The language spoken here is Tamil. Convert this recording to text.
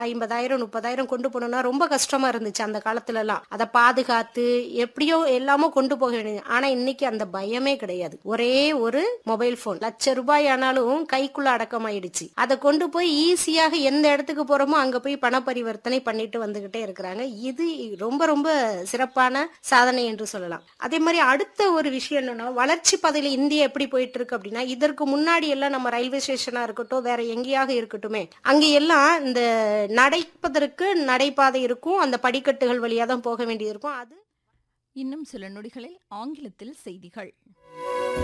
ஐம்பதாயிரம் முப்பதாயிரம் கொண்டு போனோம்னா ரொம்ப கஷ்டமா இருந்துச்சு அந்த காலத்துல எல்லாம் அதை பாதுகாத்து எப்படியோ எல்லாமோ கொண்டு போக வேண்டியது ஆனா இன்னைக்கு அந்த பயமே கிடையாது ஒரே ஒரு மொபைல் போன் லட்ச ரூபாய் ஆனாலும் கைக்குள்ள அடக்கமாயிடுச்சு அதை கொண்டு போய் ஈஸியாக எந்த இடத்துக்கு போறோமோ அங்க போய் பண பரிவர்த்தனை பண்ணிட்டு வந்துகிட்டே இருக்கிறாங்க இது ரொம்ப ரொம்ப சிறப்பான சாதனை என்று சொல்லலாம் அதே மாதிரி அடுத்த ஒரு விஷயம் என்னன்னா வளர்ச்சி பாதையில இந்தியா எப்படி போயிட்டு இருக்கு அப்படின்னா இதற்கு முன்னாடி எல்லாம் நம்ம ரயில்வே ஸ்டேஷனா இருக்கட்டும் வேற எங்கேயாக இருக்கட்டுமே அங்க எல்லாம் இந்த நடப்பதற்கு நடைபாதை இருக்கும் அந்த படிக்கட்டுகள் வழியா தான் போக வேண்டியது இருக்கும் அது இன்னும் சில நொடிகளில் ஆங்கிலத்தில் செய்திகள்